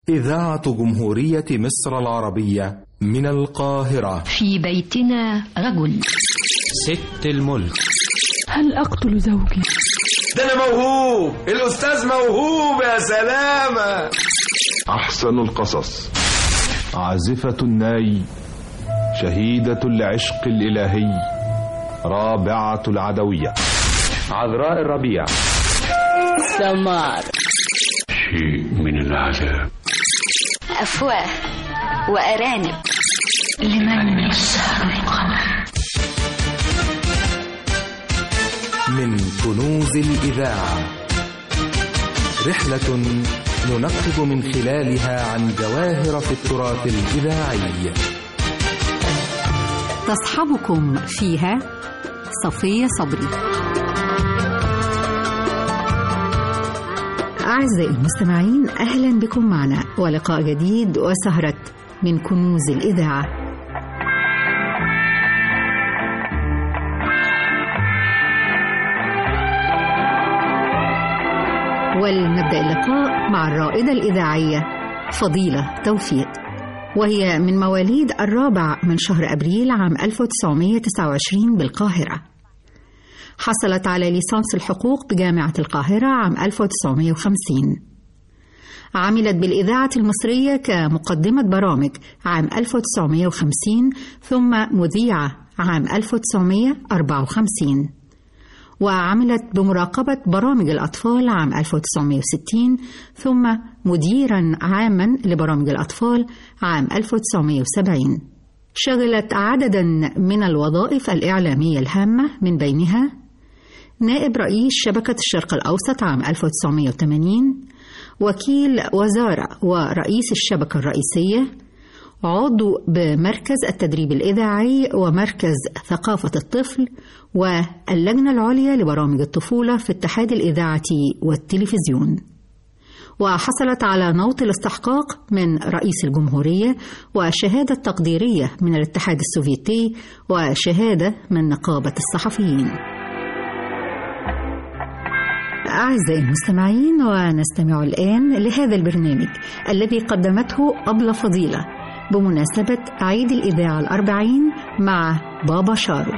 إذاعة جمهورية مصر العربية من القاهرة في بيتنا رجل ست الملك هل أقتل زوجي؟ ده أنا موهوب الأستاذ موهوب يا سلامة أحسن القصص عازفة الناي شهيدة العشق الإلهي رابعة العدوية عذراء الربيع سمار شيء من العذاب أفواه وأرانب لمن يسهر القمر من كنوز الإذاعة رحلة ننقب من خلالها عن جواهر في التراث الإذاعي تصحبكم فيها صفية صبري أعزائي المستمعين أهلا بكم معنا ولقاء جديد وسهرة من كنوز الإذاعة ولنبدأ اللقاء مع الرائدة الإذاعية فضيلة توفيق وهي من مواليد الرابع من شهر أبريل عام 1929 بالقاهرة حصلت على ليسانس الحقوق بجامعة القاهرة عام 1950 عملت بالإذاعة المصرية كمقدمة برامج عام 1950 ثم مذيعة عام 1954 وعملت بمراقبة برامج الأطفال عام 1960 ثم مديرا عاما لبرامج الأطفال عام 1970 شغلت عددا من الوظائف الإعلامية الهامة من بينها نائب رئيس شبكة الشرق الأوسط عام 1980 وكيل وزارة ورئيس الشبكة الرئيسية عضو بمركز التدريب الإذاعي ومركز ثقافة الطفل واللجنة العليا لبرامج الطفولة في اتحاد الإذاعة والتلفزيون وحصلت على نوط الاستحقاق من رئيس الجمهورية وشهادة تقديرية من الاتحاد السوفيتي وشهادة من نقابة الصحفيين أعزائي المستمعين ونستمع الآن لهذا البرنامج الذي قدمته أبلة فضيلة بمناسبة عيد الإذاعة الأربعين مع بابا شارو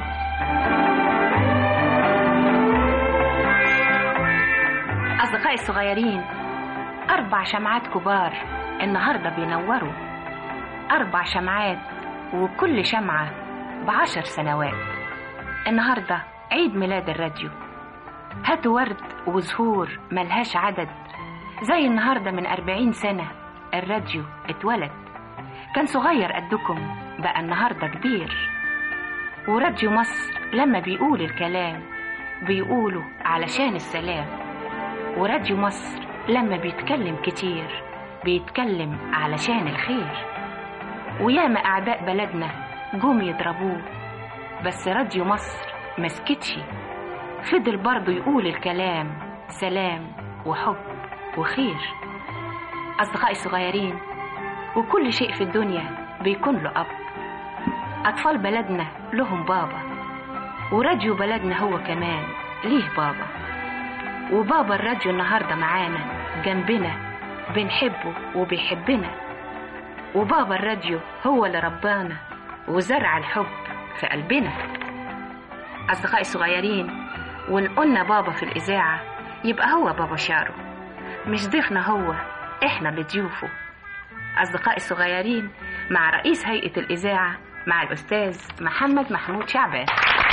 أصدقائي الصغيرين أربع شمعات كبار النهاردة بينوروا أربع شمعات وكل شمعة بعشر سنوات النهاردة عيد ميلاد الراديو هاتوا ورد وزهور ملهاش عدد زي النهاردة من أربعين سنة الراديو اتولد كان صغير قدكم بقى النهاردة كبير وراديو مصر لما بيقول الكلام بيقولوا علشان السلام وراديو مصر لما بيتكلم كتير بيتكلم علشان الخير وياما أعداء بلدنا جم يضربوه بس راديو مصر مسكتش فضل برضه يقول الكلام سلام وحب وخير أصدقائي الصغيرين وكل شيء في الدنيا بيكون له أب أطفال بلدنا لهم بابا وراديو بلدنا هو كمان ليه بابا وبابا الراديو النهاردة معانا جنبنا بنحبه وبيحبنا وبابا الراديو هو اللي ربانا وزرع الحب في قلبنا أصدقائي الصغيرين وإن قلنا بابا في الإذاعة يبقى هو بابا شارو مش ضيفنا هو إحنا اللي ضيوفه أصدقائي الصغيرين مع رئيس هيئة الإذاعة مع الأستاذ محمد محمود شعبان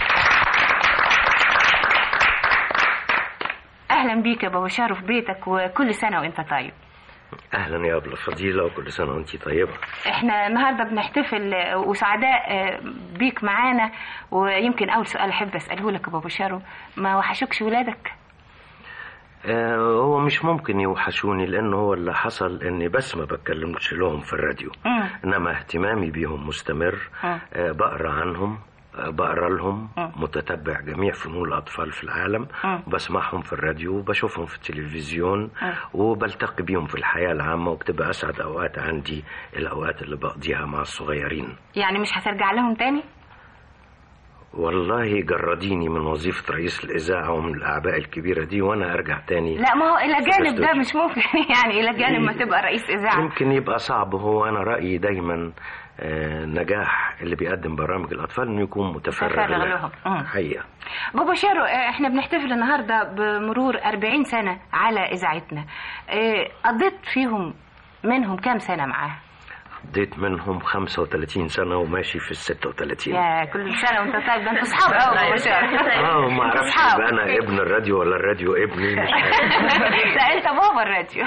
أهلا بيك يا بابا شارو في بيتك وكل سنة وأنت طيب اهلا يا ابله فضيله وكل سنه وانت طيبه احنا النهارده بنحتفل وسعداء بيك معانا ويمكن اول سؤال احب اساله لك يا بابا شارو ما وحشوكش ولادك آه هو مش ممكن يوحشوني لان هو اللي حصل اني بس ما بتكلمش لهم في الراديو مم. انما اهتمامي بيهم مستمر مم. آه بقرا عنهم آه بقرا لهم مم. متتبع جميع فنون الاطفال في العالم مم. وبسمعهم في الراديو وبشوفهم في التلفزيون مم. وبلتقي بيهم في الحياه العامه وبتبقى اسعد اوقات عندي الاوقات اللي بقضيها مع الصغيرين يعني مش هترجع لهم تاني والله جرديني من وظيفة رئيس الإذاعة ومن الأعباء الكبيرة دي وأنا أرجع تاني لا ما هو الى جانب ده فكرت- مش ممكن يعني الى جانب ما تبقى رئيس اذاعه يمكن يبقى صعب هو أنا رأيي دايما آه، نجاح اللي بيقدم برامج الأطفال إنه يكون متفرغ متفرغ لها. لهم. مم. حقيقة بابا شارو آه، احنا بنحتفل النهارده بمرور 40 سنه على اذاعتنا آه، قضيت فيهم منهم كام سنه معاه قضيت منهم 35 سنة وماشي في ال 36 يا كل سنه وانت طيب ده انتوا اصحاب قوي بابا شارو اه ما اعرفش أصحاب. يبقى انا ابن الراديو ولا الراديو ابني مش عارف. لا انت بابا الراديو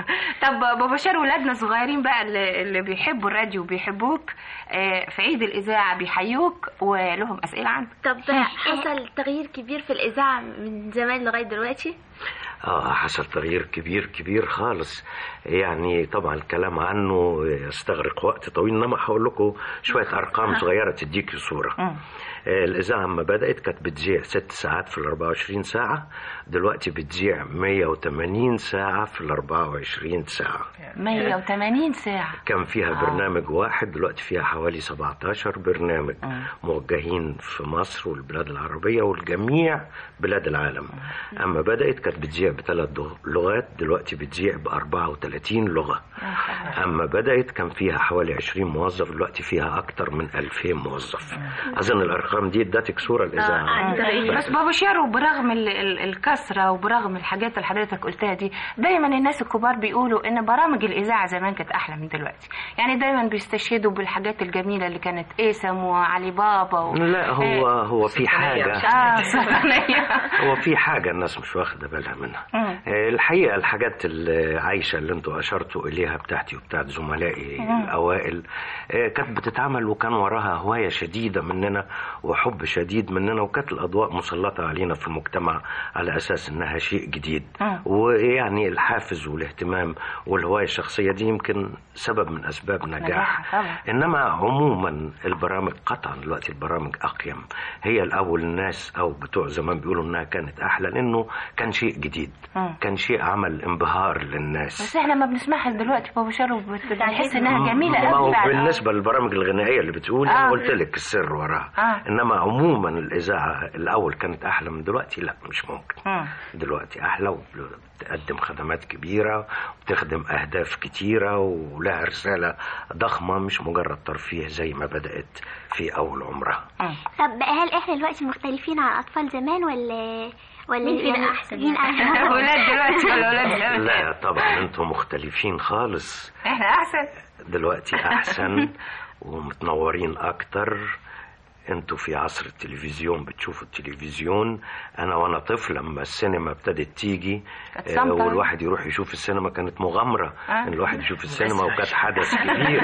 طب بابا شارو ولادنا صغيرين بقى اللي, اللي بيحبوا الراديو وبيحبوك آه، في عيد الاذاعه بيحيوك ولهم اسئله عنك طب حصل تغيير كبير في الإذاعة من زمان لغاية دلوقتي؟ اه حصل تغيير كبير كبير خالص يعني طبعا الكلام عنه يستغرق وقت طويل انما هقول لكم شويه ارقام صغيره تديك صوره آه، الاذاعه لما بدات كانت بتذيع ست ساعات في ال 24 ساعه دلوقتي بتذيع 180 ساعه في ال 24 ساعه 180 ساعه كان فيها آه. برنامج واحد دلوقتي فيها حوالي 17 برنامج موجهين في مصر والبلاد العربية والجميع بلاد العالم أما بدأت كانت بتذيع بثلاث دغ- لغات دلوقتي بتذيع ب 34 لغة أما بدأت كان فيها حوالي 20 موظف دلوقتي فيها أكتر من 2000 موظف أظن الأرقام دي ادتك صورة الإذاعة بس بابا شارو برغم ال- ال- الكثره وبرغم الحاجات اللي حضرتك قلتها دي دايما الناس الكبار بيقولوا ان برامج الاذاعه زمان كانت احلى من دلوقتي يعني دايما بيستشهدوا بالحاجات الجميله اللي كانت ايسم وعلي بابا و... لا هو هو في حاجة اه سلطانية. هو في حاجة الناس مش واخدة بالها منها مم. آه، الحقيقة الحاجات العايشة اللي انتوا أشرتوا إليها بتاعتي وبتاعت زملائي مم. الأوائل آه، كانت بتتعمل وكان وراها هواية شديدة مننا وحب شديد مننا وكانت الأضواء مسلطة علينا في المجتمع على أساس إنها شيء جديد مم. ويعني الحافز والاهتمام والهواية الشخصية دي يمكن سبب من أسباب نجاح نجاحها طبعا. انما عموما البرامج قطعا دلوقتي البرامج اقيم هي الاول الناس او بتوع زمان بيقولوا انها كانت احلى لانه كان شيء جديد مم. كان شيء عمل انبهار للناس بس احنا ما بنسمعها دلوقتي بابا شارو بت- بنحس انها جميله ما هو قوي بعد- بالنسبه للبرامج الغنائيه اللي بتقول آه. انا قلت لك السر وراها آه. انما عموما الاذاعه الاول كانت احلى من دلوقتي لا مش ممكن مم. دلوقتي احلى وبتقدم خدمات كبيره وبتخدم اهداف كتيره ولها رساله ضخمه مش مجرد ترفيه زي ما بدات في اول عمرها طب هل احنا دلوقتي مختلفين عن أطفال زمان ولا ولا مين فينا يعني أحسن مين يعني؟ أحسن؟ ولاد دلوقتي ولا ولاد زمان؟ لا طبعا انتم مختلفين خالص احنا احسن دلوقتي احسن ومتنورين اكتر انتوا في عصر التلفزيون بتشوفوا التلفزيون انا وانا طفل لما السينما ابتدت تيجي كانت آه، صامتة. والواحد يروح يشوف السينما كانت مغامرة آه. ان الواحد يشوف السينما وكانت حدث كبير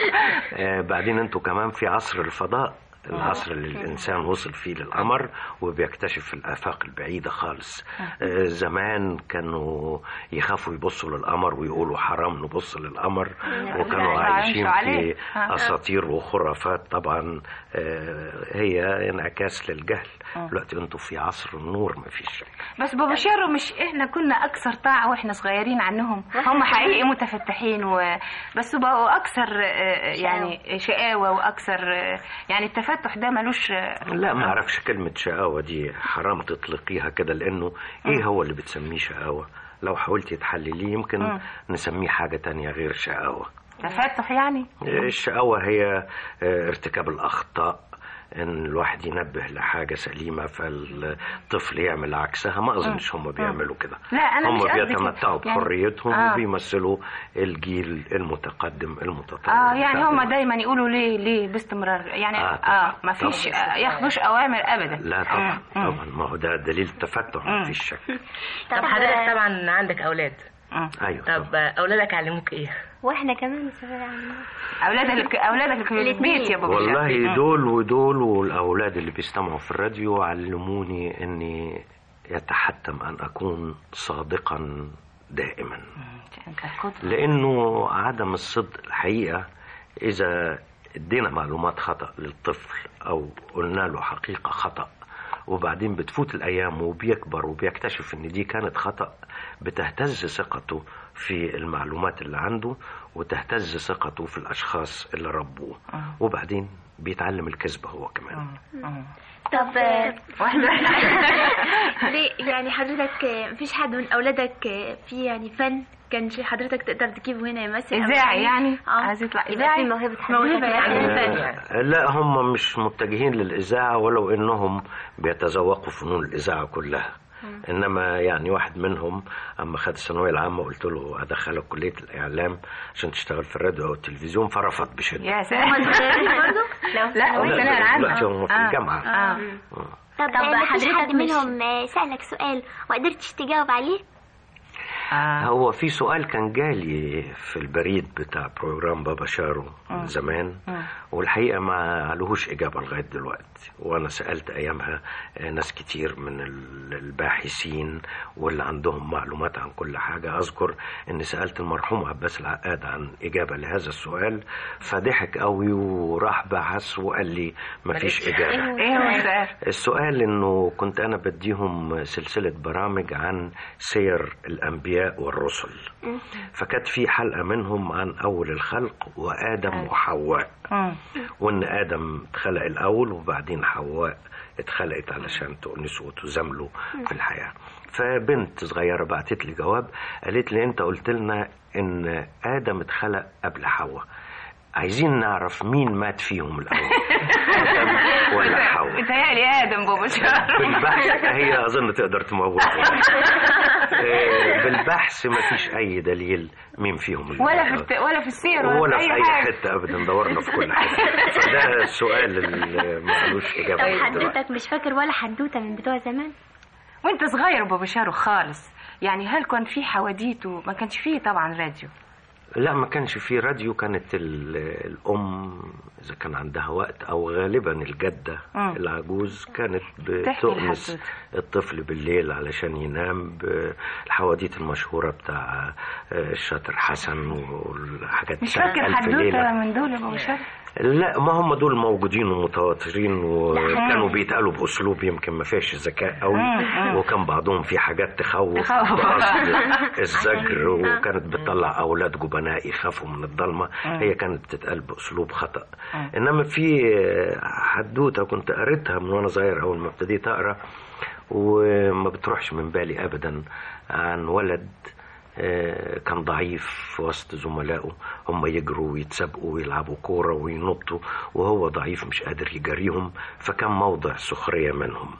آه، بعدين انتوا كمان في عصر الفضاء العصر اللي الانسان وصل فيه للقمر وبيكتشف الافاق البعيده خالص آه، زمان كانوا يخافوا يبصوا للقمر ويقولوا حرام نبص للقمر وكانوا لا، عايشين يعيشوا عليه. في آه. اساطير وخرافات طبعا آه، هي انعكاس للجهل دلوقتي انتوا في عصر النور ما فيش بس بابا شارو مش احنا كنا اكثر طاعه واحنا صغيرين عنهم هم حقيقي متفتحين و... بس بقوا اكثر آه، يعني شقاوه واكثر آه، يعني التفتح ده ملوش آه، لا ما اعرفش كلمة شقاوة دي حرام تطلقيها كده لانه ايه هو اللي بتسميه شقاوة لو حاولتي تحلليه يمكن مم. نسميه حاجة تانية غير شقاوة تفتح يعني الشقاوة هي آه، ارتكاب الأخطاء ان الواحد ينبه لحاجه سليمه فالطفل يعمل عكسها ما اظنش هم بيعملوا كده لا، أنا هم مش قصدي بيتمتعوا كده. يعني- بحريتهم آه. وبيمثلوا الجيل المتقدم المتطور اه يعني بتاعنا. هم دايما يقولوا ليه ليه باستمرار يعني آه، اه, طبعاً، آه ما فيش طبعاً. آه ياخدوش اوامر ابدا لا طبعا مم، مم. طبعا ما هو ده دليل التفتح ما فيش شك طب حضرتك طبعا عندك اولاد ايوه طب اولادك علموك ايه واحنا كمان مسافرين عننا اولادك اولادك في البيت يا بابا والله شرقي. دول ودول والاولاد اللي بيستمعوا في الراديو علموني اني يتحتم ان اكون صادقا دائما لانه عدم الصدق الحقيقه اذا ادينا معلومات خطا للطفل او قلنا له حقيقه خطا وبعدين بتفوت الايام وبيكبر وبيكتشف ان دي كانت خطا بتهتز ثقته في المعلومات اللي عنده وتهتز ثقته في الاشخاص اللي ربوه وبعدين بيتعلم الكذب هو كمان طب واحدة ليه يعني حضرتك مفيش حد من اولادك في يعني فن كان شي حضرتك تقدر تجيبه هنا يمثل أو إذاعي يغني؟ يعني اه عايز يطلع يبقى إذاعي في موهبة موهبة يعني فن آه، لا هم مش متجهين للإذاعة ولو إنهم بيتذوقوا فنون الإذاعة كلها انما يعني واحد منهم اما خد الثانويه العامه قلت له ادخلك كليه الاعلام عشان تشتغل في الراديو او التلفزيون فرفض بشده يا سلام برضه لا هو لا، الثانوية العامة دلوقتي هم في آه. الجامعة. آه. طب, طب مفيش حضرتك حد مش- منهم آه، سألك سؤال وقدرتش تجاوب عليه هو في سؤال كان جالي في البريد بتاع بروجرام بابا شارو مم. من زمان مم. والحقيقة ما لهوش إجابة لغاية دلوقتي وأنا سألت أيامها آه، ناس كتير من ال- الباحثين واللي عندهم معلومات عن كل حاجة أذكر أني سألت المرحوم عباس العقاد عن إجابة لهذا السؤال فضحك قوي وراح بحث وقال لي مفيش إجابة ايه هو السؤال؟ السؤال انه كنت انا بديهم سلسله برامج عن سير الانبياء والرسل فكانت في حلقه منهم عن اول الخلق وادم وحواء مم. وان ادم اتخلق الاول وبعدين حواء اتخلقت علشان تؤنسه وتزامله في الحياه فبنت صغيره بعتت لي جواب قالت لي انت قلت لنا ان ادم اتخلق قبل حواء عايزين نعرف مين مات فيهم الاول ادم ولا حواء متهيألي آدم بابا شارو بالبحث هي اظن تقدر تموت بالبحث ما فيش اي دليل مين فيهم اللي ولا في مات. الت... ولا في السير ولا, ولا في في أي اي حاجة حته ابدا دورنا في كل حته فده السؤال اللي معلوش اجابه طب لغاية دلوقتي. حضرتك مش فاكر ولا حدوتة من بتوع زمان وانت صغير بابا شارو خالص يعني هل كان في حواديت وما كانش فيه طبعا راديو لا ما كانش في راديو كانت ال- الام اذا كان عندها وقت او غالبا الجده مم. العجوز كانت تحكي بتؤنس الحدوتة. الطفل بالليل علشان ينام بالحواديت المشهوره بتاع آه، الشاطر حسن والحاجات مش بتاعت فاكر ألف حدوتة ليلة. من دول يا بابا شارو لا ما هم دول موجودين ومتواترين وكانوا مم. بيتقالوا باسلوب يمكن ما فيهاش ذكاء قوي مم، مم. وكان بعضهم في حاجات تخوف تخوف. بقصد الزجر عشان- وكانت بتطلع اولاد جبناء يخافوا من الضلمه مم. هي كانت بتتقال باسلوب خطا مم. انما في حدوته كنت قريتها من وانا صغير اول ما ابتديت اقرا وما بتروحش من بالي ابدا عن ولد آه، كان ضعيف في وسط زملائه هم يجروا ويتسابقوا ويلعبوا كورة وينطوا وهو ضعيف مش قادر يجاريهم فكان موضع سخرية منهم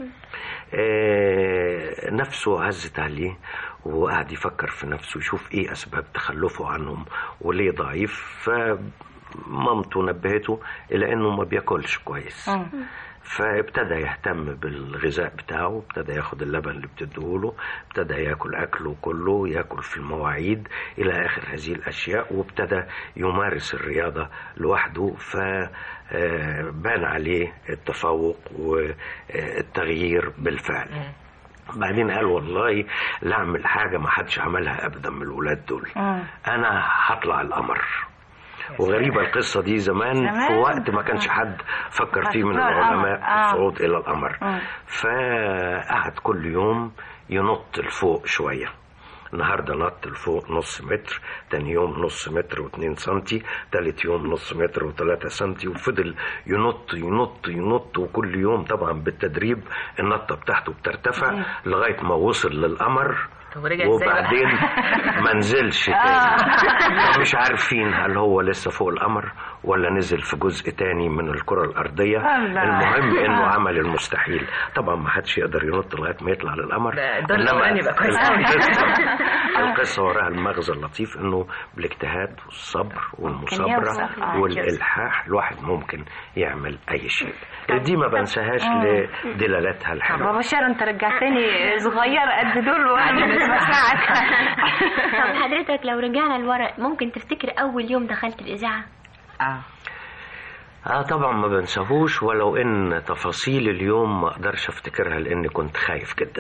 آه، نفسه عزت عليه وقعد يفكر في نفسه يشوف ايه اسباب تخلفه عنهم وليه ضعيف فمامته نبهته الى انه ما بياكلش كويس فابتدى يهتم بالغذاء بتاعه ابتدى ياخد اللبن اللي بتديهوله ابتدى ياكل اكله كله ياكل في المواعيد الى اخر هذه الاشياء وابتدى يمارس الرياضه لوحده فبان عليه التفوق والتغيير بالفعل بعدين قال والله لا اعمل حاجه ما حدش عملها ابدا من الولاد دول انا هطلع القمر وغريبة القصة دي زمان, زمان؟ في وقت ما كانش حد فكر فيه من فكر القمر. العلماء آه. الصعود إلى القمر مم. فقعد كل يوم ينط لفوق شوية النهارده نط لفوق نص متر تاني يوم نص متر واتنين سنتي تالت يوم نص متر وتلاتة سنتي وفضل ينط ينط ينط وكل يوم طبعا بالتدريب النطة بتاعته بترتفع لغاية ما وصل للقمر طب ورجع ازاي بقى؟ وبعدين ما نزلش تاني مش عارفين هل هو لسه فوق القمر ولا نزل في جزء تاني من الكرة الأرضية الله. المهم إنه عمل المستحيل طبعا ما حدش يقدر ينط لغاية ما يطلع للقمر ده الدور الأولاني بقى كويس أوي. القصة, القصة وراها المغزى اللطيف إنه بالاجتهاد والصبر والمثابرة يوصل. آه، والإلحاح الواحد ممكن يعمل أي شيء دي ما بنساهاش لدلالاتها الحلوة بابا شارو انت رجعتني صغير قد دول وانا مش بسمعك طب حضرتك لو رجعنا لورا ممكن تفتكر أول يوم دخلت الإذاعة اه اه طبعا ما بنساهوش ولو ان تفاصيل اليوم ما اقدرش افتكرها لاني كنت خايف جدا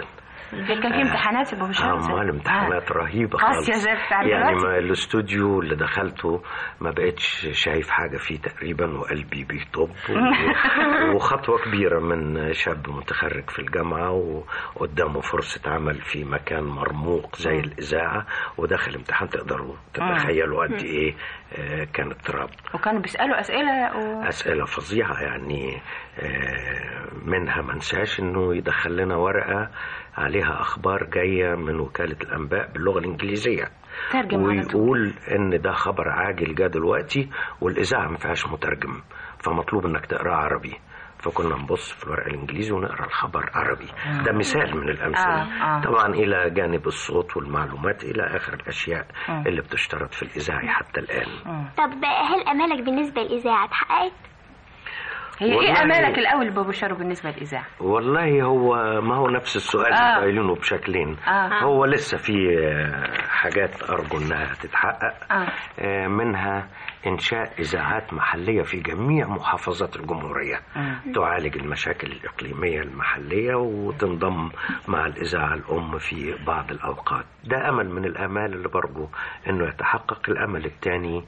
كان في امتحانات يا ابو شمس امال امتحانات رهيبه قاسية خالص زي بتاع يعني دلوقتي. ما الاستوديو اللي دخلته ما بقتش شايف حاجه فيه تقريبا وقلبي بيطب و- وخطوه كبيره من شاب متخرج في الجامعه وقدامه فرصه عمل في مكان مرموق زي الاذاعه وداخل امتحان تقدروا تتخيلوا قد ايه آه، كان اضطراب وكانوا بيسالوا اسئله و... أسئلة فظيعة يعني آه، منها منساش إنه يدخل لنا ورقة عليها أخبار جاية من وكالة الأنباء باللغة الإنجليزية ترجم على طول. ويقول إن ده خبر عاجل جه دلوقتي والإذاعة ما فيهاش مترجم فمطلوب إنك تقرأ عربي فكنا نبص في الورق الانجليزي ونقرا الخبر عربي ده مثال من الامثله آه، آه. طبعا الى جانب الصوت والمعلومات الى اخر الاشياء مم. اللي بتشترط في الاذاعي حتى الان طب هل امالك بالنسبه للاذاعه اتحققت هي ايه والله- امالك الاول بابو شارو بالنسبه للاذاعه والله هو ما هو نفس السؤال آه. اللي قايلينه بشكلين آه. هو لسه في آه، حاجات ارجو انها تتحقق آه. آه، منها انشاء اذاعات محليه في جميع محافظات الجمهوريه مم. تعالج المشاكل الاقليميه المحليه وتنضم مع الاذاعه الام في بعض الاوقات ده امل من الامال اللي برجو انه يتحقق الامل الثاني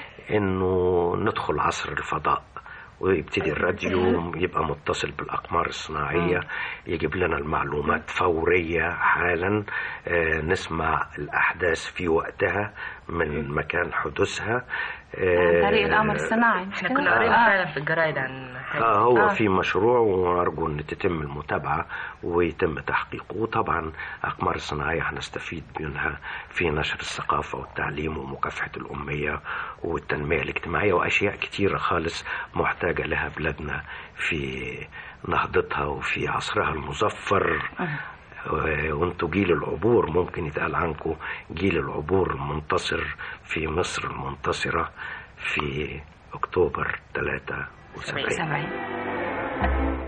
انه ندخل عصر الفضاء ويبتدي الراديو يبقى متصل بالأقمار الصناعية يجيب لنا المعلومات فورية حالا آه، نسمع الأحداث في وقتها من مكان حدوثها عن طريق القمر الصناعي مش احنا كده؟ كنا قرينا آه. فعلا في الجرايد عن حاجه آه هو آه. في مشروع وأرجو أن تتم المتابعة ويتم تحقيقه وطبعا أقمار الصناعية هنستفيد منها في نشر الثقافة والتعليم ومكافحة الأمية والتنمية الاجتماعية وأشياء كتيرة خالص محتاجة لها بلادنا في نهضتها وفي عصرها المظفر و- وانتوا جيل العبور ممكن يتقال عنكم جيل العبور المنتصر في مصر المنتصرة في أكتوبر 73 سبعين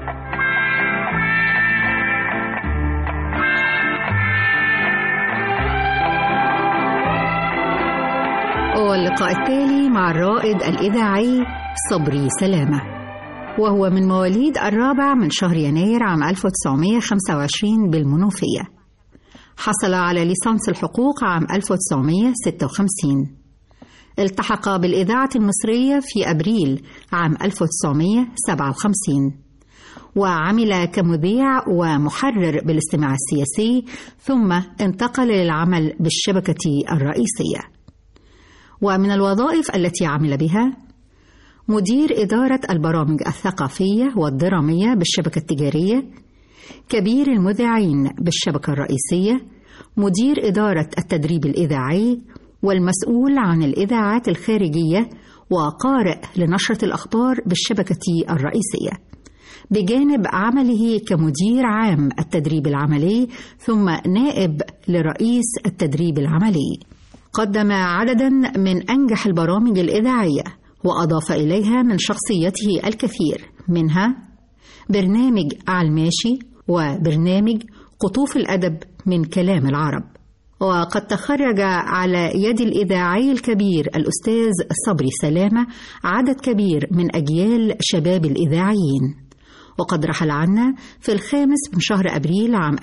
واللقاء التالي مع الرائد الإذاعي صبري سلامة وهو من مواليد الرابع من شهر يناير عام 1925 بالمنوفية حصل على ليسانس الحقوق عام 1956 التحق بالإذاعة المصرية في أبريل عام 1957 وعمل كمذيع ومحرر بالاستماع السياسي ثم انتقل للعمل بالشبكة الرئيسية ومن الوظائف التي عمل بها مدير إدارة البرامج الثقافية والدرامية بالشبكة التجارية كبير المذيعين بالشبكة الرئيسية مدير إدارة التدريب الإذاعي والمسؤول عن الإذاعات الخارجية وقارئ لنشرة الأخبار بالشبكة الرئيسية بجانب عمله كمدير عام التدريب العملي ثم نائب لرئيس التدريب العملي قدم عددا من أنجح البرامج الإذاعية وأضاف إليها من شخصيته الكثير منها برنامج على الماشي وبرنامج قطوف الأدب من كلام العرب وقد تخرج على يد الإذاعي الكبير الأستاذ صبري سلامة عدد كبير من أجيال شباب الإذاعيين وقد رحل عنا في الخامس من شهر أبريل عام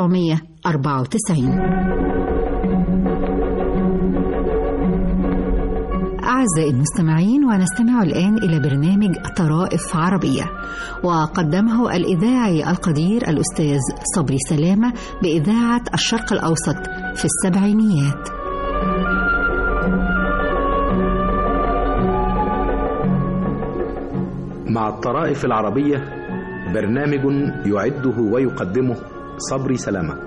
1994 أعزائي المستمعين ونستمع الآن إلى برنامج طرائف عربية وقدمه الإذاعي القدير الأستاذ صبري سلامة بإذاعة الشرق الأوسط في السبعينيات مع الطرائف العربية برنامج يعده ويقدمه صبري سلامة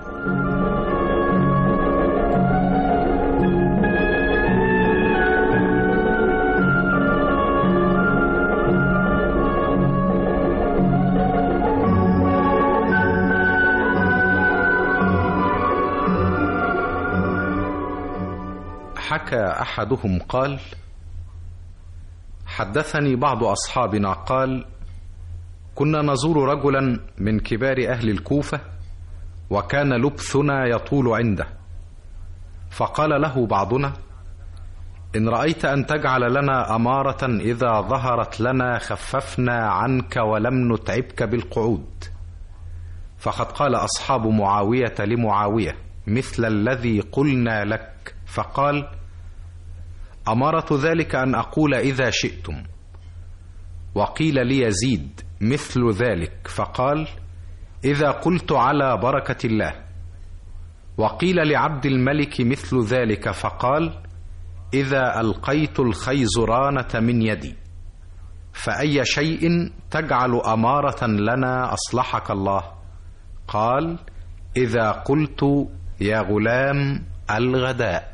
حكى احدهم قال حدثني بعض اصحابنا قال كنا نزور رجلا من كبار اهل الكوفه وكان لبثنا يطول عنده فقال له بعضنا ان رايت ان تجعل لنا اماره اذا ظهرت لنا خففنا عنك ولم نتعبك بالقعود فقد قال أصحاب معاوية لمعاوية مثل الذي قلنا لك فقال أمارة ذلك أن أقول إذا شئتم وقيل ليزيد مثل ذلك فقال إذا قلت على بركة الله وقيل لعبد الملك مثل ذلك فقال إذا ألقيت الخيزرانة من يدي فأي شيء تجعل أمارة لنا أصلحك الله قال إذا قلت يا غلام الغداء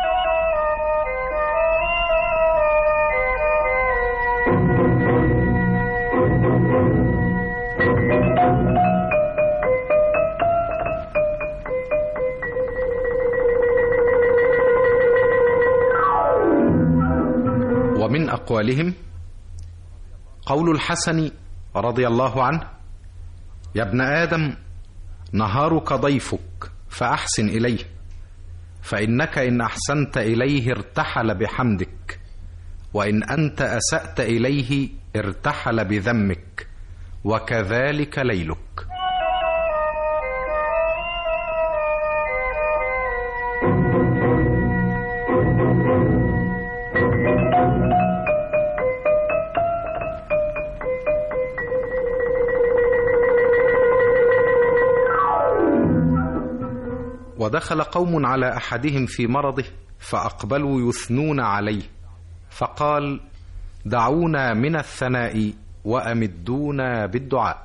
ومن أقوالهم قول الحسن رضي الله عنه يا ابن آدم نهارك ضيفك فأحسن إليه فإنك إن أحسنت إليه ارتحل بحمدك وإن أنت أسأت إليه ارتحل بذمك وكذلك ليلك ودخل قوم على احدهم في مرضه فاقبلوا يثنون عليه فقال دعونا من الثناء وامدونا بالدعاء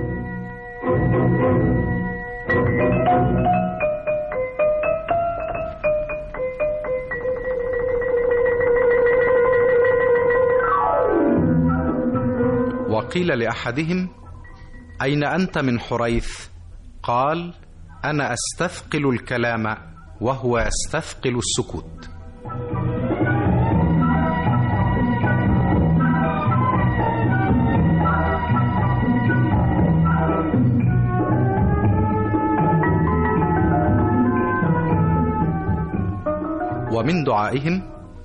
وقيل لاحدهم اين انت من حريث قال انا استثقل الكلام وهو يستثقل السكوت ومن دعائهم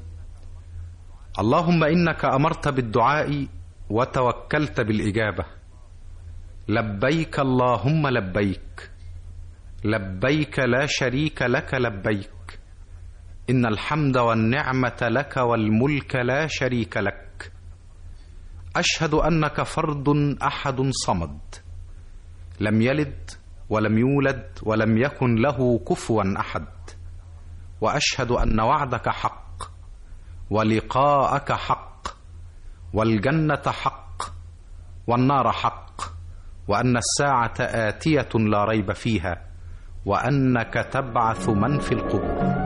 اللهم انك امرت بالدعاء وتوكلت بالاجابه لبيك اللهم لبيك لبيك لا شريك لك لبيك ان الحمد والنعمه لك والملك لا شريك لك اشهد انك فرد احد صمد لم يلد ولم يولد ولم يكن له كفوا احد واشهد ان وعدك حق ولقاءك حق والجنه حق والنار حق وان الساعه اتيه لا ريب فيها وانك تبعث من في القبور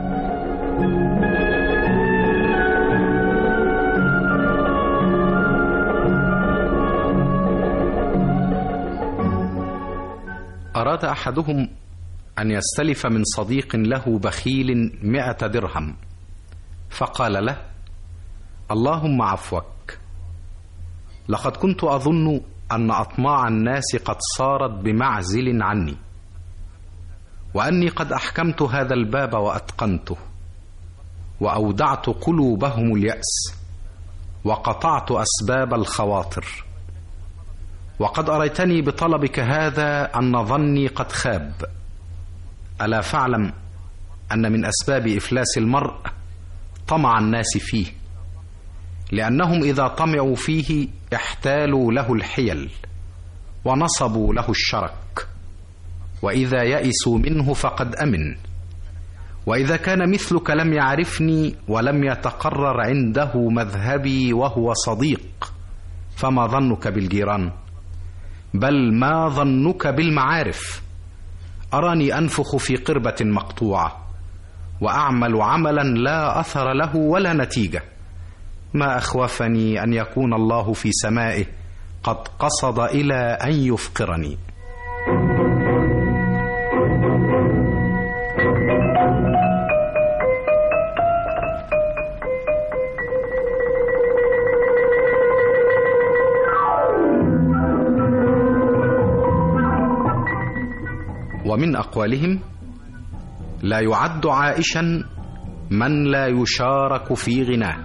اراد احدهم ان يستلف من صديق له بخيل مائه درهم فقال له اللهم عفوك لقد كنت اظن ان اطماع الناس قد صارت بمعزل عني واني قد احكمت هذا الباب واتقنته واودعت قلوبهم الياس وقطعت اسباب الخواطر وقد اريتني بطلبك هذا ان ظني قد خاب الا فاعلم ان من اسباب افلاس المرء طمع الناس فيه لانهم اذا طمعوا فيه احتالوا له الحيل ونصبوا له الشرك واذا يئسوا منه فقد امن واذا كان مثلك لم يعرفني ولم يتقرر عنده مذهبي وهو صديق فما ظنك بالجيران بل ما ظنك بالمعارف اراني انفخ في قربه مقطوعه واعمل عملا لا اثر له ولا نتيجه ما اخوفني ان يكون الله في سمائه قد قصد الى ان يفقرني ومن اقوالهم لا يعد عائشا من لا يشارك في غناه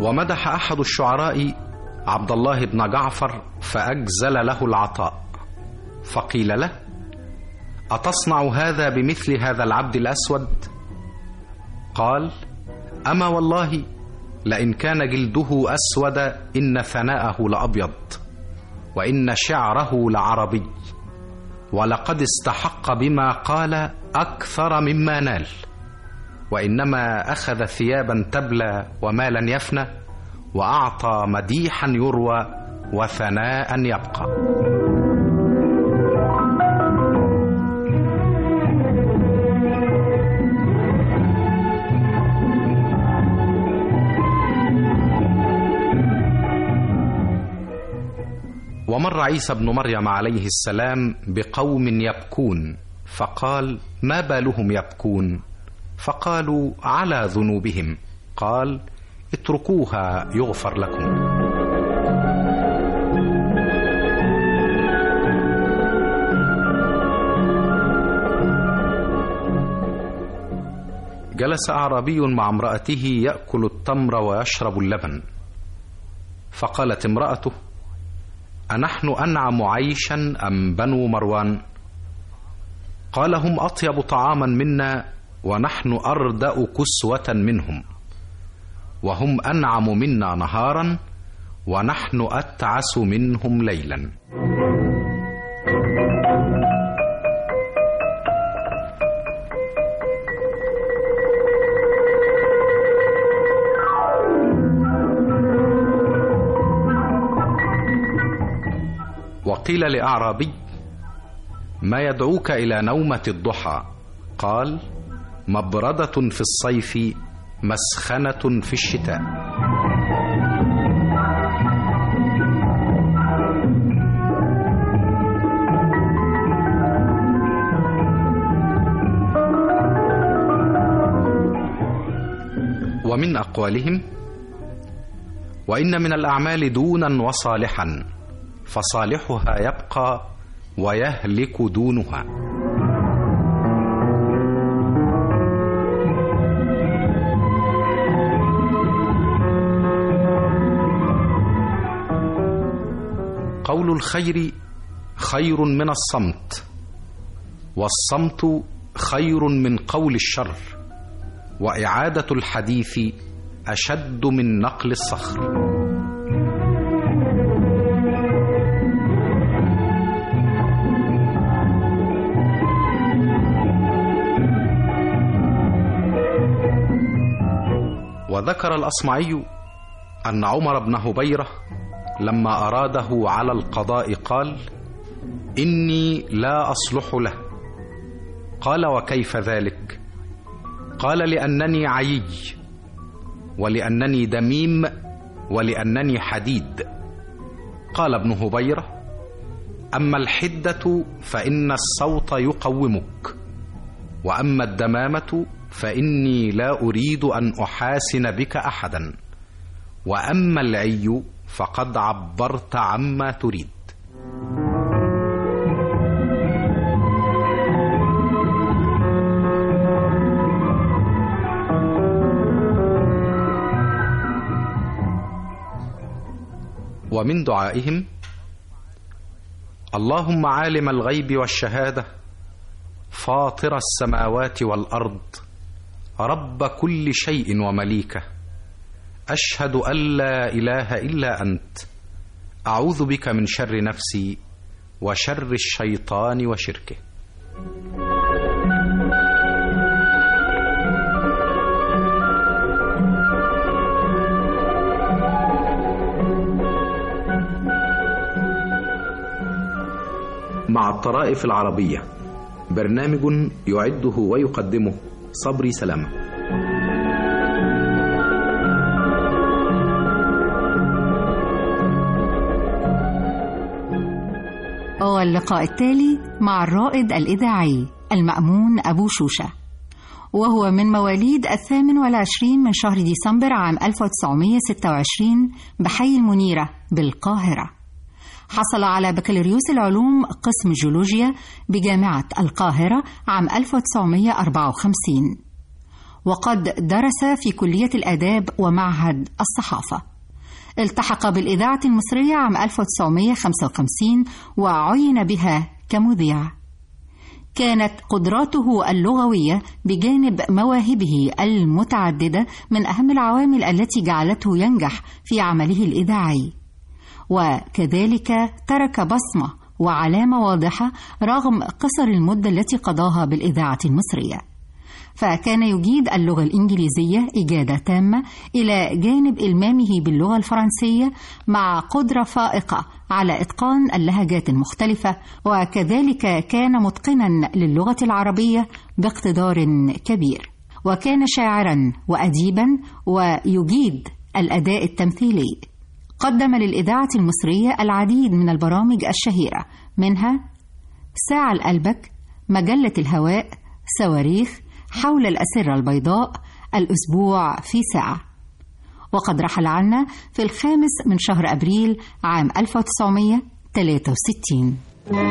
ومدح أحد الشعراء عبد الله بن جعفر فأجزل له العطاء فقيل له أتصنع هذا بمثل هذا العبد الأسود قال أما والله لئن كان جلده أسود إن ثناءه لأبيض وإن شعره لعربي ولقد استحق بما قال أكثر مما نال وإنما أخذ ثيابا تبلى ومالا يفنى وأعطى مديحا يروى وثناء يبقى ومر عيسى بن مريم عليه السلام بقوم يبكون فقال ما بالهم يبكون فقالوا على ذنوبهم قال اتركوها يغفر لكم جلس اعرابي مع امراته ياكل التمر ويشرب اللبن فقالت امراته أنحن أنعم عيشا أم بنو مروان قال هم أطيب طعاما منا ونحن أردأ كسوة منهم وهم أنعم منا نهارا ونحن أتعس منهم ليلا وقيل لأعرابي ما يدعوك إلى نومة الضحى قال مبردة في الصيف مسخنة في الشتاء ومن أقوالهم وإن من الأعمال دونا وصالحا فصالحها يبقى ويهلك دونها قول الخير خير من الصمت والصمت خير من قول الشر واعاده الحديث اشد من نقل الصخر وذكر الأصمعي أن عمر بن هبيرة لما أراده على القضاء قال إني لا أصلح له قال وكيف ذلك قال لأنني عيي ولأنني دميم ولأنني حديد قال ابن هبيرة أما الحدة فإن الصوت يقومك وأما الدمامة فاني لا اريد ان احاسن بك احدا واما العي فقد عبرت عما تريد ومن دعائهم اللهم عالم الغيب والشهاده فاطر السماوات والارض رب كل شيء ومليكه اشهد ان لا اله الا انت اعوذ بك من شر نفسي وشر الشيطان وشركه مع الطرائف العربيه برنامج يعده ويقدمه صبري سلامة واللقاء التالي مع الرائد الإذاعي المأمون أبو شوشة وهو من مواليد الثامن والعشرين من شهر ديسمبر عام 1926 بحي المنيرة بالقاهرة حصل على بكالوريوس العلوم قسم جيولوجيا بجامعة القاهرة عام 1954 وقد درس في كلية الآداب ومعهد الصحافة التحق بالإذاعة المصرية عام 1955 وعين بها كمذيع كانت قدراته اللغوية بجانب مواهبه المتعددة من أهم العوامل التي جعلته ينجح في عمله الإذاعي وكذلك ترك بصمة وعلامة واضحة رغم قصر المدة التي قضاها بالإذاعة المصرية فكان يجيد اللغة الإنجليزية إجادة تامة إلى جانب إلمامه باللغة الفرنسية مع قدرة فائقة على إتقان اللهجات المختلفة وكذلك كان متقنا للغة العربية باقتدار كبير وكان شاعرا وأديبا ويجيد الأداء التمثيلي قدم للإذاعة المصرية العديد من البرامج الشهيرة منها ساعة لقلبك مجلة الهواء صواريخ حول الأسرة البيضاء الأسبوع في ساعة وقد رحل عنا في الخامس من شهر أبريل عام 1963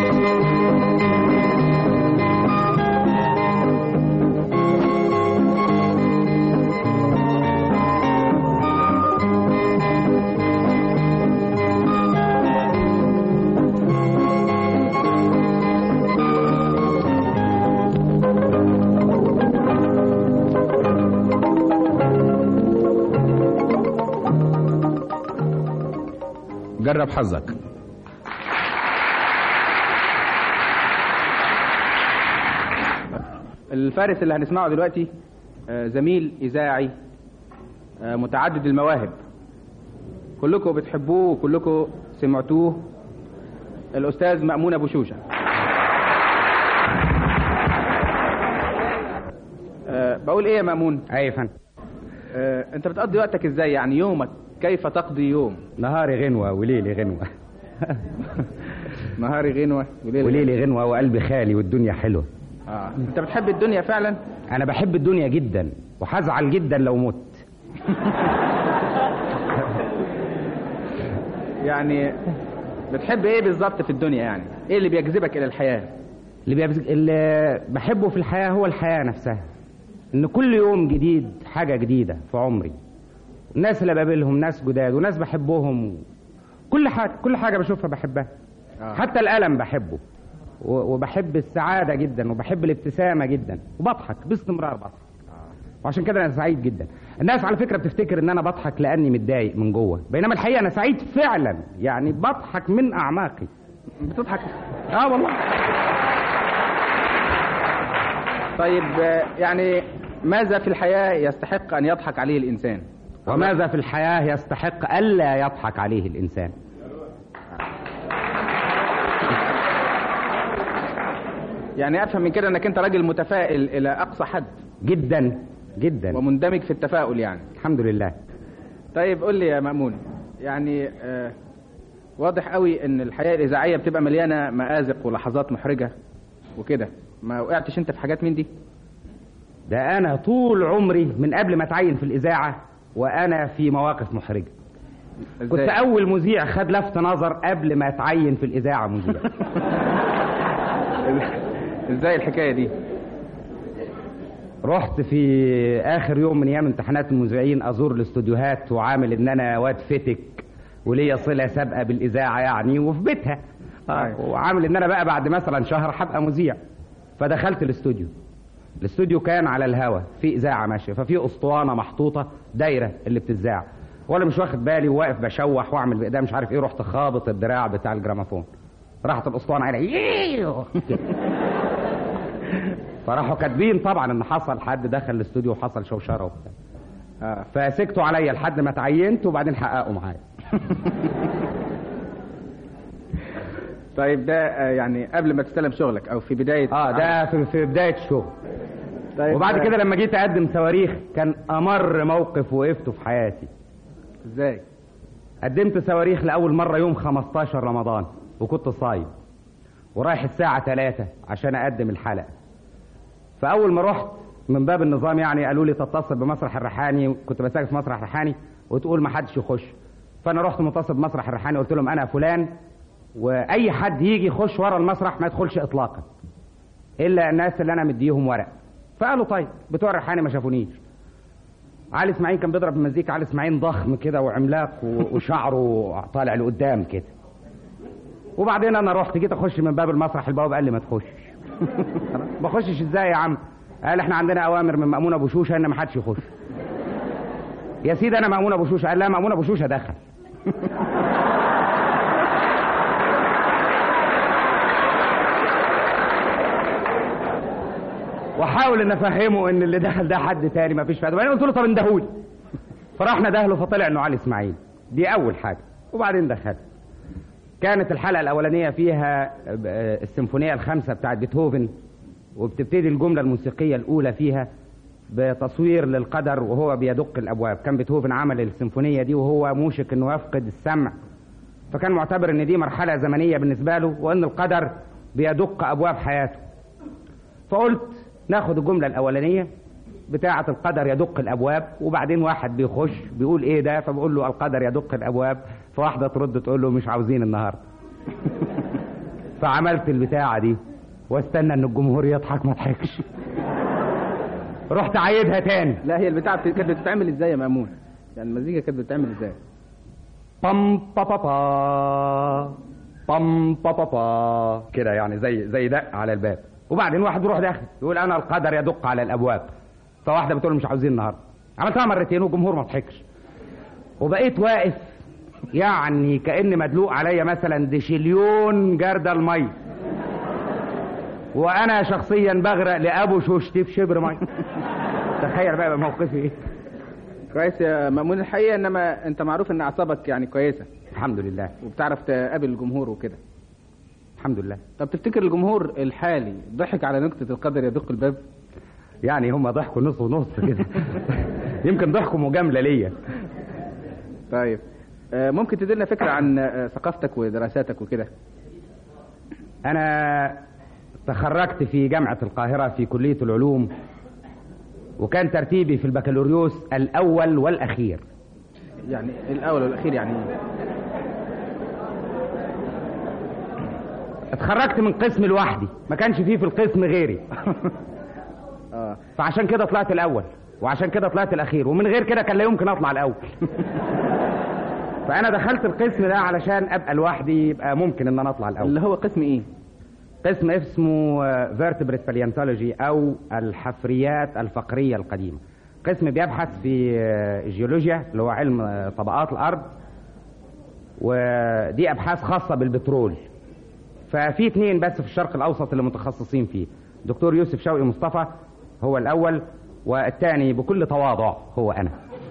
جرب حظك الفارس اللي هنسمعه دلوقتي آه، زميل إذاعي آه، متعدد المواهب كلكم بتحبوه وكلكم سمعتوه الأستاذ مأمون أبو شوشة آه، بقول إيه يا مأمون؟ أي يا فندم أنت بتقضي وقتك إزاي يعني يومك كيف تقضي يوم؟ نهاري غنوة وليلي غنوة نهاري غنوة وليلي, وليلي غنوة وقلبي خالي والدنيا حلوة آه. أنت بتحب الدنيا فعلا؟ أنا بحب الدنيا جدا وهزعل جدا لو مت يعني بتحب ايه بالظبط في الدنيا يعني ايه اللي بيجذبك الى الحياه اللي, بيبز... اللي بحبه في الحياه هو الحياه نفسها ان كل يوم جديد حاجه جديده في عمري الناس اللي بقابلهم ناس جداد وناس بحبهم كل حاجه كل حاجه بشوفها بحبها آه. حتى الالم بحبه و... وبحب السعاده جدا وبحب الابتسامه جدا وبضحك باستمرار بضحك وعشان كده انا سعيد جدا الناس على فكره بتفتكر ان انا بضحك لاني متضايق من جوه بينما الحقيقه انا سعيد فعلا يعني بضحك من اعماقي بتضحك اه والله طيب يعني ماذا في الحياه يستحق ان يضحك عليه الانسان وماذا في الحياه يستحق الا يضحك عليه الانسان يعني افهم من كده انك انت راجل متفائل الى اقصى حد جدا جدا ومندمج في التفاؤل يعني الحمد لله طيب قول لي يا مأمون يعني آه واضح قوي ان الحياه الاذاعيه بتبقى مليانه مآزق ولحظات محرجه وكده ما وقعتش انت في حاجات من دي ده انا طول عمري من قبل ما اتعين في الاذاعه وانا في مواقف محرجه إزاي؟ كنت اول مذيع خد لفت نظر قبل ما اتعين في الاذاعه مذيع ازاي الحكايه دي رحت في اخر يوم من ايام امتحانات المذيعين ازور الاستوديوهات وعامل ان انا واد فتك وليا صله سابقه بالاذاعه يعني وفي بيتها آه. وعامل ان انا بقى بعد مثلا شهر هبقى مذيع فدخلت الاستوديو الاستوديو كان على الهوا في اذاعه ماشيه ففي اسطوانه محطوطه دايره اللي بتذاع وانا مش واخد بالي وواقف بشوح واعمل بايديا مش عارف ايه رحت خابط الدراع بتاع الجراموفون راحت الاسطوانه على فراحوا كاتبين طبعا ان حصل حد دخل الاستوديو وحصل شوشره وبتاع آه فسكتوا عليا لحد ما اتعينت وبعدين حققوا معايا طيب ده يعني قبل ما تستلم شغلك او في بدايه اه ده في, في بدايه الشغل طيب وبعد كده لما جيت اقدم صواريخ كان امر موقف وقفته في حياتي ازاي قدمت صواريخ لاول مره يوم 15 رمضان وكنت صايم ورايح الساعه 3 عشان اقدم الحلقه فاول ما رحت من باب النظام يعني قالوا لي تتصل بمسرح الريحاني كنت بساعد في مسرح الريحاني وتقول ما حدش يخش فانا رحت متصل بمسرح الريحاني قلت لهم انا فلان واي حد يجي يخش ورا المسرح ما يدخلش اطلاقا الا الناس اللي انا مديهم ورق فقالوا طيب بتوع الريحاني ما شافونيش علي اسماعيل كان بيضرب مزيكا علي اسماعيل ضخم كده وعملاق و- وشعره طالع لقدام كده وبعدين انا رحت جيت اخش من باب المسرح البواب قال لي ما تخش ما اخشش ازاي يا عم قال احنا عندنا اوامر من مامون ابو شوشه ان ما حدش يخش يا سيدي انا مامون ابو شوشه قال لا مامون ابو شوشه دخل واحاول ان افهمه ان اللي دخل ده حد تاني ما فيش فايده وبعدين قلت له طب اندهولي فرحنا دهله فطلع انه علي اسماعيل دي اول حاجه وبعدين دخل كانت الحلقه الاولانيه فيها آه، السيمفونيه الخامسه بتاعت بيتهوفن وبتبتدي الجمله الموسيقيه الاولى فيها بتصوير للقدر وهو بيدق الابواب كان بيتهوفن عمل السيمفونيه دي وهو موشك انه يفقد السمع فكان معتبر ان دي مرحله زمنيه بالنسبه له وان القدر بيدق ابواب حياته فقلت ناخد الجمله الاولانيه بتاعه القدر يدق الابواب وبعدين واحد بيخش بيقول ايه ده فبقول له القدر يدق الابواب فواحده ترد تقول له مش عاوزين النهارده فعملت البتاعه دي واستنى ان الجمهور يضحك ما ضحكش رحت عايدها تاني لا هي البتاعه بت- كانت بتتعمل ازاي يا مامون يعني المزيكا كانت بتتعمل ازاي بام با با با بام با با با كده يعني زي زي دق على الباب وبعدين واحد يروح داخل يقول انا القدر يدق على الابواب فواحده بتقول مش عاوزين النهارده عملتها مرتين والجمهور ما ضحكش وبقيت واقف يعني كان مدلوق عليا مثلا ديشليون جردل المي وانا شخصيا بغرق لابو شوشتي في شبر مي تخيل بقى موقفي ايه كويس يا مامون الحقيقه انما انت معروف ان اعصابك يعني كويسه الحمد لله وبتعرف تقابل الجمهور وكده الحمد لله طب تفتكر الجمهور الحالي ضحك على نكته القدر يدق الباب يعني هم ضحكوا نص ونص كده يمكن ضحكوا مجامله ليا طيب آه، ممكن تدينا فكره عن آه، ثقافتك ودراساتك وكده انا تخرجت في جامعه القاهره في كليه العلوم وكان ترتيبي في البكالوريوس الاول والاخير يعني الاول والاخير يعني إيه؟ اتخرجت من قسم لوحدي ما كانش فيه في القسم غيري اه فعشان كده طلعت الاول وعشان كده طلعت الاخير ومن غير كده كان لا يمكن اطلع الاول فانا دخلت القسم ده علشان ابقى لوحدي يبقى ممكن ان انا اطلع الاول اللي هو قسم ايه قسم اسمه فيرتبريت باليانتولوجي او الحفريات الفقريه القديمه قسم بيبحث في آه، الجيولوجيا اللي هو علم آه، طبقات الارض ودي ابحاث خاصه بالبترول ففي اتنين بس في الشرق الاوسط اللي متخصصين فيه دكتور يوسف شوقي مصطفى هو الاول والثاني بكل تواضع هو انا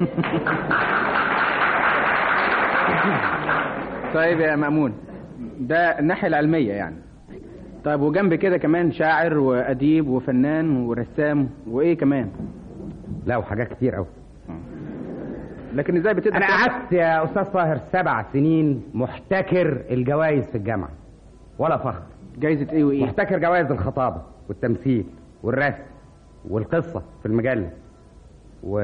طيب يا مأمون ده الناحية العلمية يعني طيب وجنب كده كمان شاعر وأديب وفنان ورسام وإيه كمان لا وحاجات كتير قوي لكن إزاي بتقدر انا تعمل- قعدت يا استاذ طاهر سبع سنين محتكر الجوائز في الجامعه ولا فخر جايزة إيه وإيه محتكر جوائز الخطابه والتمثيل والرسم والقصه في المجله و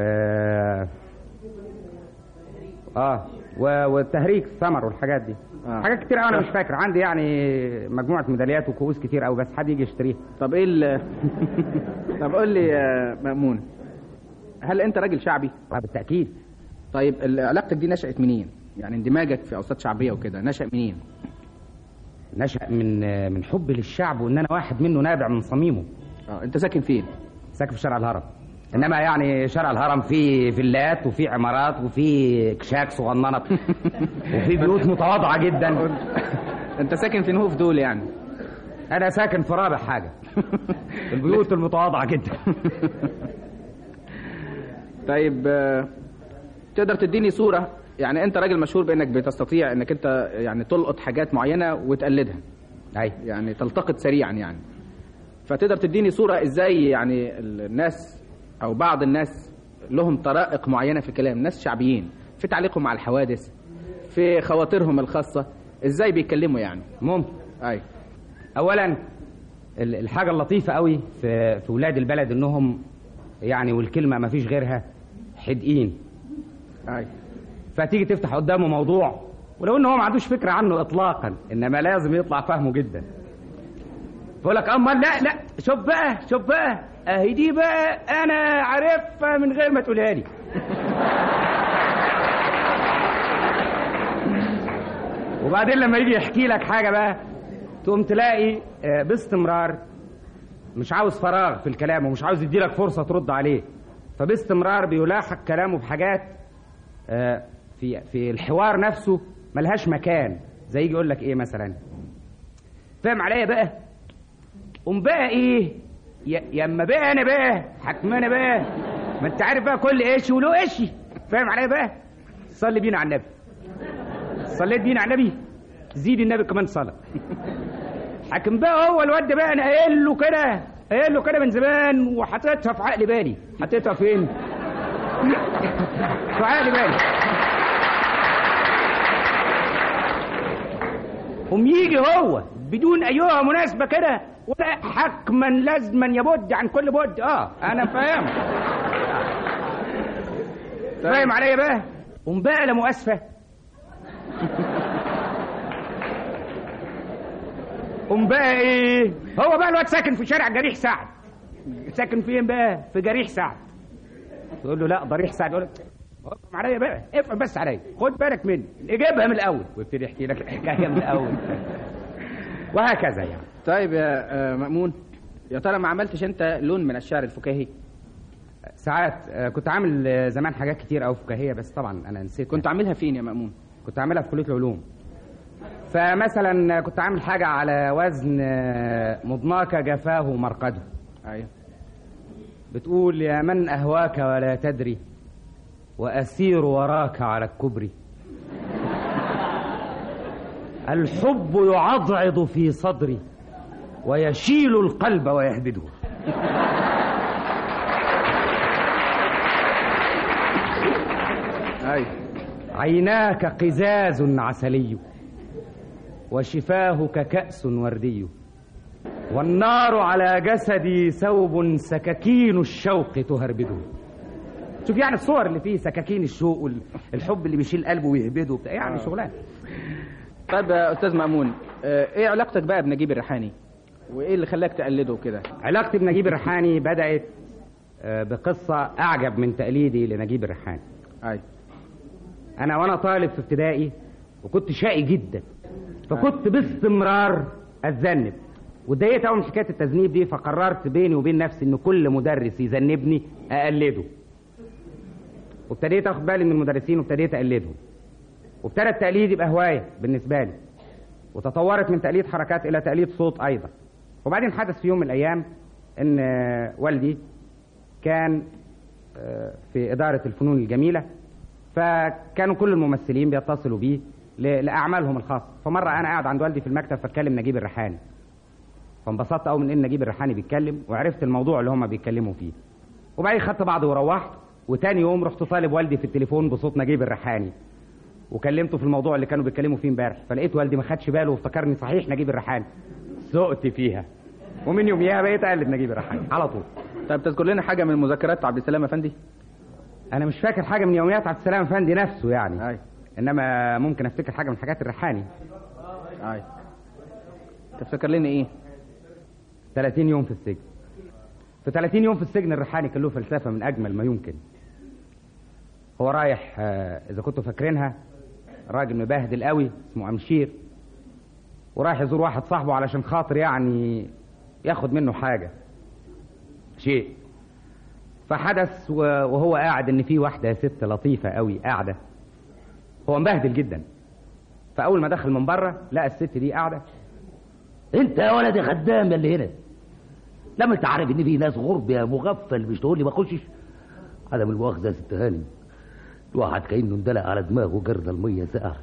اه و... والتهريج السمر والحاجات دي آه. حاجات كتير قوي انا مش فاكر عندي يعني مجموعه ميداليات وكؤوس كتير قوي بس حد يجي يشتريها طب إيه ال... طب قول لي يا مأمون هل أنت راجل شعبي؟ آه بالتاكيد طيب ال- علاقتك دي نشأت منين؟ يعني اندماجك في أوساط شعبية وكده نشأ منين؟ نشأ من من حب للشعب وان انا واحد منه نابع من صميمه اه أنت ساكن فين؟ ساكن في شارع الهرم انما يعني شارع الهرم فيه فيلات وفيه عمارات وفيه كشاك صغننه وفيه بيوت متواضعه جدا أنت ساكن في نهوف دول يعني انا ساكن في رابع حاجه البيوت المتواضعه جدا طيب آه، تقدر تديني صورة يعني أنت راجل مشهور بأنك بتستطيع أنك أنت يعني تلقط حاجات معينة وتقلدها اي يعني تلتقط سريعا يعني فتقدر تديني صورة إزاي يعني الناس أو بعض الناس لهم طرائق معينة في الكلام ناس شعبيين في تعليقهم على الحوادث في خواطرهم الخاصة إزاي بيتكلموا يعني ممكن أي اولا ال- الحاجه اللطيفه قوي في في ولاد البلد انهم يعني والكلمه ما فيش غيرها حدقين أي فتيجي تفتح قدامه موضوع ولو ان هو ما عندوش فكره عنه اطلاقا انما لازم يطلع فاهمه جدا فيقول لك اما لا لا شوف بقى شوف بقى اهي دي بقى انا عارفها من غير ما تقولها لي وبعدين لما يجي يحكي لك حاجه بقى تقوم تلاقي آه، باستمرار مش عاوز فراغ في الكلام ومش عاوز يديلك فرصه ترد عليه فباستمرار بيلاحق كلامه بحاجات آه، في في الحوار نفسه ملهاش مكان زي يجي يقول لك ايه مثلا فاهم عليا بقى قوم بقى ايه يا يا اما بقى انا بقى حكم انا بقى ما انت عارف بقى كل ايش وله ايش فاهم عليا بقى صلي بينا على النبي صليت بينا على النبي زيد النبي كمان صلاه حكم بقى هو الواد بقى انا قايل له كده قايل له كده من زمان وحطيتها في عقل بالي حطيتها فين في عقل بالي قوم يجي هو بدون ايها مناسبه كده ولا حكما لازما يبد عن كل بد اه انا فاهم فاهم عليا بقى قوم بقى لا مؤاسفه قوم بقى ايه هو بقى الواد ساكن في شارع جريح سعد ساكن فين بقى في جريح سعد تقول له لا ضريح سعد يقول لك افهم عليا بقى افهم بس عليا خد بالك مني اجيبها من الاول ويبتدي يحكي لك الحكايه من الاول وهكذا يعني طيب يا آه، مأمون يا ترى ما عملتش انت لون من الشعر الفكاهي ساعات آه، كنت عامل آه، زمان حاجات كتير قوي فكاهيه بس طبعا انا نسيت كنت عاملها فين يا مأمون كنت عاملها في كليه العلوم فمثلا كنت عامل حاجه على وزن آه، مضناك جفاه مرقده ايوه بتقول يا من اهواك ولا تدري واسير وراك على الكبر الحب يعضعض في صدري ويشيل القلب ويهبده ايوه عيناك قزاز عسلي وشفاهك كأس وردي والنار على جسدي ثوب سكاكين الشوق تهربده شوف يعني الصور اللي فيه سكاكين الشوق والحب اللي بيشيل قلبه ويهبده وبتاع يعني شغلانه طيب يا استاذ مأمون آه، ايه علاقتك بقى بنجيب الريحاني وايه اللي خلاك تقلده كده علاقتي بنجيب الريحاني بدأت آه، بقصة أعجب من تقليدي لنجيب الريحاني اي أنا وأنا طالب في ابتدائي وكنت شقي جدا فكنت باستمرار أتذنب واتضايقت قوي من حكاية التذنيب دي فقررت بيني وبين نفسي إن كل مدرس يذنبني أقلده وابتديت اخد بالي من المدرسين وابتديت اقلدهم وابتدى التقليد يبقى هوايه بالنسبه لي وتطورت من تقليد حركات الى تقليد صوت ايضا وبعدين حدث في يوم من الايام ان آه، والدي كان آه، في اداره الفنون الجميله فكانوا كل الممثلين بيتصلوا بيه ل- لاعمالهم الخاصه فمره انا قاعد عند والدي في المكتب فاتكلم نجيب الريحاني فانبسطت قوي من ان نجيب الريحاني بيتكلم وعرفت الموضوع اللي هم بيتكلموا فيه وبعدين خدت بعض وروحت وتاني يوم رحت طالب والدي في التليفون بصوت نجيب الريحاني وكلمته في الموضوع اللي كانوا بيتكلموا فيه امبارح فلقيت والدي ما خدش باله وافتكرني صحيح نجيب الريحاني سقت فيها ومن يوميها بقيت اقلد نجيب الريحاني على طول طيب تذكر لنا حاجه من مذكرات عبد السلام افندي انا مش فاكر حاجه من يوميات عبد السلام افندي نفسه يعني اي انما ممكن افتكر حاجه من حاجات الريحاني اي تفتكر لنا ايه 30 يوم في السجن في 30 يوم في السجن الريحاني كان له فلسفه من اجمل ما يمكن هو رايح آه، اذا كنتوا فاكرينها راجل مبهدل قوي اسمه امشير ورايح يزور واحد صاحبه علشان خاطر يعني ياخد منه حاجه شيء فحدث و- وهو قاعد ان في واحده ست لطيفه قوي قاعده هو مبهدل جدا فاول ما دخل من بره لقى الست دي قاعده انت يا ولد يا خدام اللي هنا لما انت عارف ان في ناس غرب يا مغفل مش تقول لي ما اخشش عدم المؤاخذه يا ست هانم الواحد كانه اندلق على دماغه جرد الميه ساقعه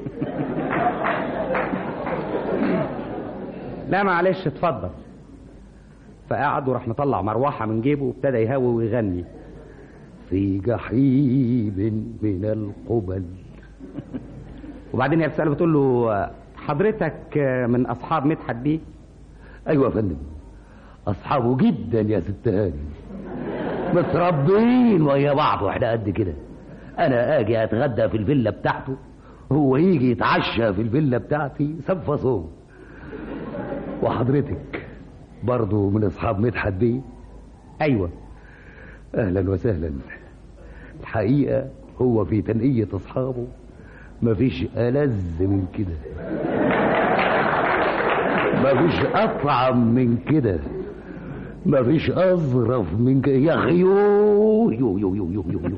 لا معلش اتفضل فقعد وراح مطلع مروحه من جيبه وابتدى يهوي ويغني في جحيم من القبل وبعدين هي بتساله بتقول له حضرتك من اصحاب مدحت بيه ايوه يا فندم اصحابه جدا يا ست هانم متربيين ويا بعض واحنا قد كده انا اجي اتغدى في الفيلا بتاعته هو يجي يتعشى في الفيلا بتاعتي صف صوم وحضرتك برضه من اصحاب مدحت بيه ايوه اهلا وسهلا الحقيقه هو في تنقيه اصحابه مفيش ألذ من كده مفيش أطعم من كده مفيش أظرف من كده يا أخي يو يو يو يو يو يو, يو.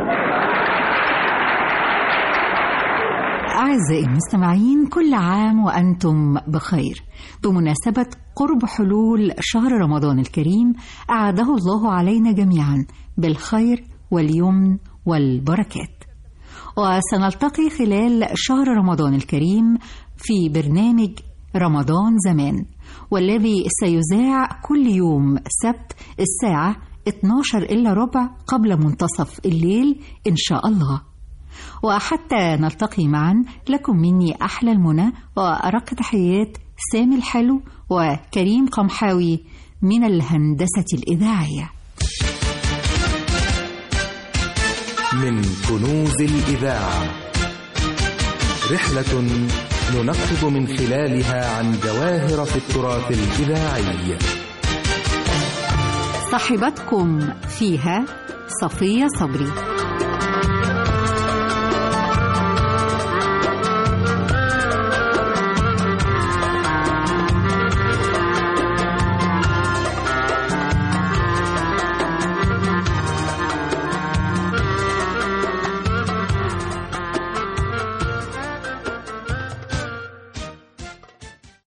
أعزائي المستمعين كل عام وأنتم بخير بمناسبة قرب حلول شهر رمضان الكريم أعاده الله علينا جميعا بالخير واليمن والبركات وسنلتقي خلال شهر رمضان الكريم في برنامج رمضان زمان والذي سيذاع كل يوم سبت الساعة 12 إلا ربع قبل منتصف الليل إن شاء الله وحتى نلتقي معا لكم مني أحلى المنى وأرق تحيات سامي الحلو وكريم قمحاوي من الهندسة الإذاعية من كنوز الإذاعة رحلة ننقب من خلالها عن جواهر في التراث الإذاعي صاحبتكم فيها صفية صبري